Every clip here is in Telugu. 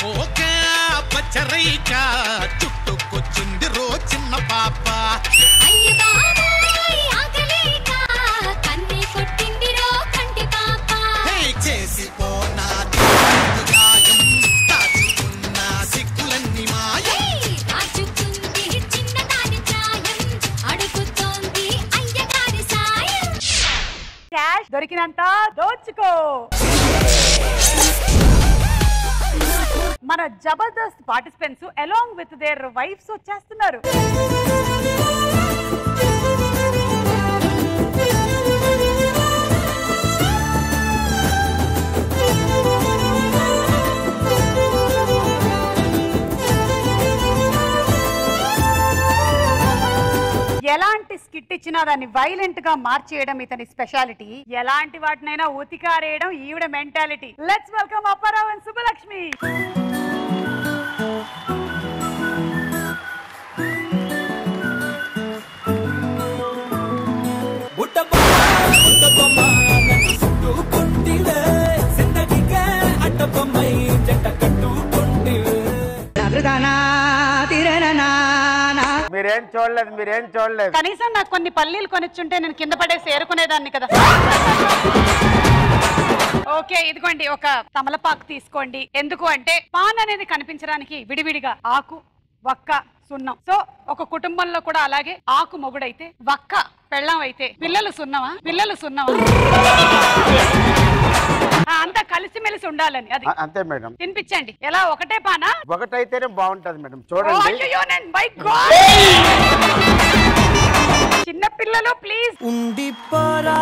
పోక పచ్చరైక చుట్టుకొచ్చింది రో చిన్న పాప అయ్య బాబాయ్ ఆగలేక కన్నే కొట్టిందిరో కంటి పాప హే చేసి పోనాది గాయం దాచుకున్న సిక్కులన్నీ మాయ ఏయ్, రాజుకుంది చిన్నదాని ప్రాయం అడుగుతోంది అయ్యగారి సాయం క్యాష్ దొరికినంత దోచుకో మన Jabardasth participants along with their wives వచ్చేస్తున్నారు ఎలాంటి స్కిట్ ఇచ్చినా దాన్ని వైలెంట్ గా మార్చేయడం ఇతని స్పెషాలిటీ ఎలాంటి వాటినైనా ఉతికారేయడం ఈవిడ mentality let's welcome Apparao and Subbalakshmi బుట్టబొమ్మ బుట్టబొమ్మ నన్ను చుట్టుకుంటివే జిందగీకే అడ్డబొమ్మై జంట కట్టుకుంటివే మీరేం చూడలేదు మీరేం చూడలేదు కనీసం నాకు కొన్ని పల్లీలు కొనిచ్చుంటే నేను కింద పడేసి ఏరుకునేదాన్ని కదా ఓకే ఇదిగోండి ఒక తమలపాకు తీసుకోండి ఎందుకు అంటే పాన్ అనేది కనిపించడానికి విడివిడిగా ఆకు వక్క సున్నం సో ఒక కుటుంబంలో కూడా అలాగే ఆకు మొగుడైతే వక్క పెళ్ళం అయితే పిల్లలు సున్నమా పిల్లలు సున్నమా ఆ, అంతా కలిసిమెలిసి ఉండాలని అది అ- అంతే మేడం తినిపించండి ఎలా ఒకటే పానా ఒకటైతేనే బాగుంటది మేడం ఓ, చూడండి అయ్యయ్యో, నేను my God! చిన్న పిల్లలు ప్లీజ్ ఉండిపోరా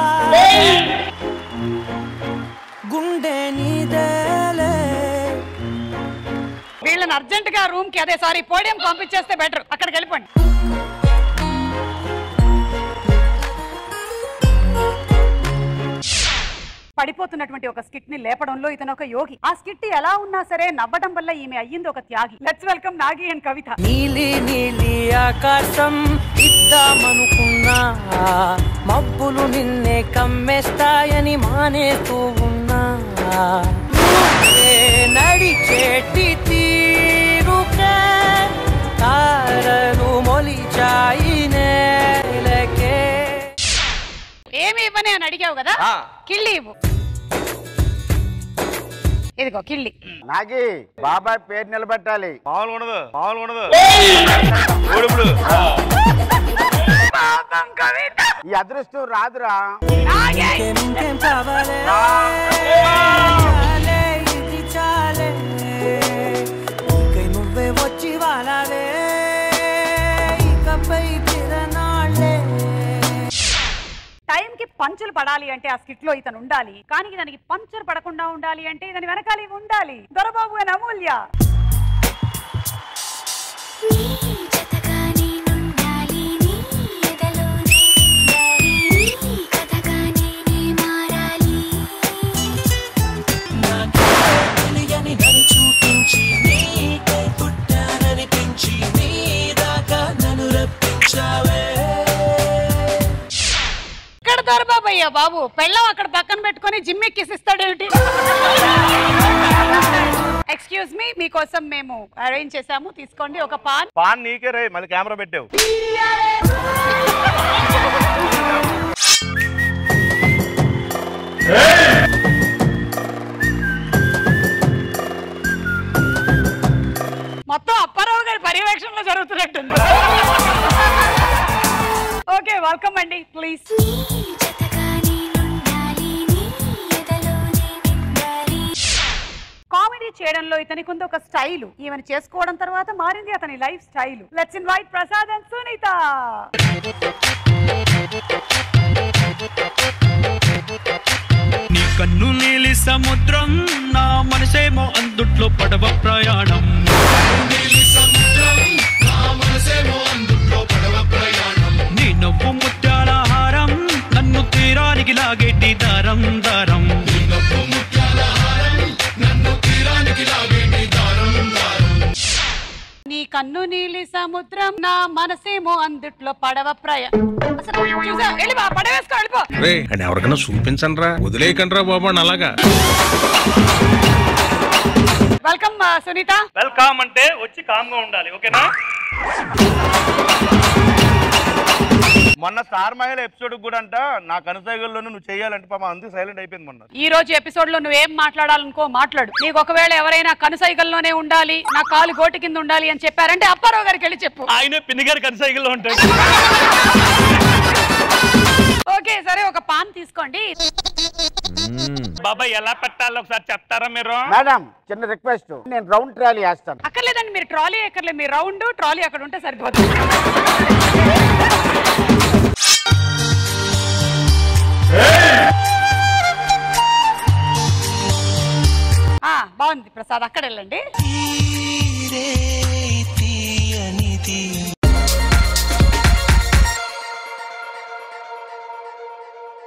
గుండె నీదేలే వీళ్ళని అర్జెంట్ గా రూమ్ కి అదే సారీ పోడియం పంపించేస్తే బెటర్ అక్కడికి వెళ్ళిపోండి పడిపోతున్నటువంటి ఒక స్కిట్ ని లేపడంలో ఇతను ఒక యోగి ఆ స్కిట్ ఎలా ఉన్నా సరే నవ్వడం వల్ల ఈమె అయ్యింది ఒక త్యాగి let's welcome Nagi and Kavitha నీలి నీలి ఆకాశం ఇద్దామనుకున్నా మబ్బులు నిన్నే కమ్మేస్తాయని మానేస్తూ ఉన్నా నువ్వే నడిచేటి తీరుకే తారలు మొలిచాయి నేలకే ఏమి ఇవ్వని అని అడిగావు కదా కిళ్ళి ఇవ్వు ఇదిగో కిళ్ళి నాగి బాబాయ్ పేరు నిలబెట్టాలి మామూలు ఉండదు మామూలు ఉండదు ఓడిప్పుడు ఈ అదృష్టం రాదురా ఇంకేం కావాలే చాలే, ఇది చాలే ఇకై నువ్వే వచ్చి వాలావే ఇకపై తిరనాళ్ళే టైం కి పంచులు పడాలి అంటే ఆ స్కిట్ లో ఇతను ఉండాలి కానీ దానికి పంచర్ పడకుండా ఉండాలి అంటే ఇతని వెనకాల ఇవి ఉండాలి దొరబాబు అని అమూల్య నీ జతగా నేనుండాలి నీ ఎదలోనే ఉండాలి నీ కథగా నేనే మారాలి తెలియని నన్ను చూపించి నీకై పుట్టాననిపించి నీ దాకా నన్ను రప్పించావే ఇక్కడ దొరబాబు అయ్యా బాబు పెళ్ళం అక్కడ పక్కన పెట్టుకొని జిమ్ ఎక్కిసిస్తాడేమిటి ఎక్స్క్యూజ్ మీ మీకోసం మేము అరేంజ్ చేసాము తీసుకోండి ఒక పాన్ పాన్ నీకే రే మళ్ళీ కెమెరా పెట్టావు మొత్తం అప్పారావు గారి పర్యవేక్షణలో జరుగుతున్నట్టుంది ఓకే వెల్కమ్ అండి ప్లీజ్ నీ జతగా నేనుండాలి నీ ఎదలోనే ఉండాలి కామెడీ చేయడంలో ఇతనికి ఉంది ఒక స్టైల్ ఈమెను చేసుకోవడం తర్వాత మారింది అతని lifestyle let's invite Prasad and Sunitha నీ కన్ను నీలి సముద్రం నా మనసేమో అందుట్లో పడవ ప్రయాణం నీ నవ్వు ముత్యాల హారం నన్ను తీరానికి లాగేటి దారం దారం నీ కన్ను నీలి సముద్రం నా మనసేమో అందుట్లో పడవ ప్రయ అసలు చూసావా? వెళ్ళిపో, పడవేసుకో వెళ్ళిపో రే అని ఎవరికైనా చూపించండి రా వదిలేయకండి రా బాబు అని అలాగా వెల్కమ్ సునీత వెల్కమ్ అంటే వచ్చి కామ్ గా ఉండాలి ఓకేనా మొన్న స్టార్ మహిళ ఎపిసోడ్ కూడా అంట నా కనుసైగల్లోనూ నువ్వు చేయాలంటే పాప అందుకు సైలెంట్ అయిపోయింది మొన్న ఈ రోజు ఎపిసోడ్ లో నువ్వేం మాట్లాడాలనుకో మాట్లాడు నీకు ఒకవేళ ఎవరైనా కనుసైగల్లోనే ఉండాలి నా కాలు గోటి కింద ఉండాలి అని చెప్పారంటే అప్పారావు గారికి వెళ్ళి చెప్పు ఆయన పిన్ని గారి కనసైకిల్లో ఉంటాడు ఓకే సరే ఒక పాన్ తీసుకోండి బాబాయ్ ఎలా పెట్టాలో ఒకసారి చెప్తారా మీరు మేడం చిన్న రిక్వెస్ట్ నేను రౌండ్ ట్రాలీ వేస్తాను అక్కర్లేదండి మీరు ట్రాలీ ఎక్కర్లేదు మీరు రౌండ్ ట్రాలీ అక్కడ ఉంటే సరిపోతుంది ఆ, బాగుంది ప్రసాద్ అక్కడ వెళ్ళండి తీరే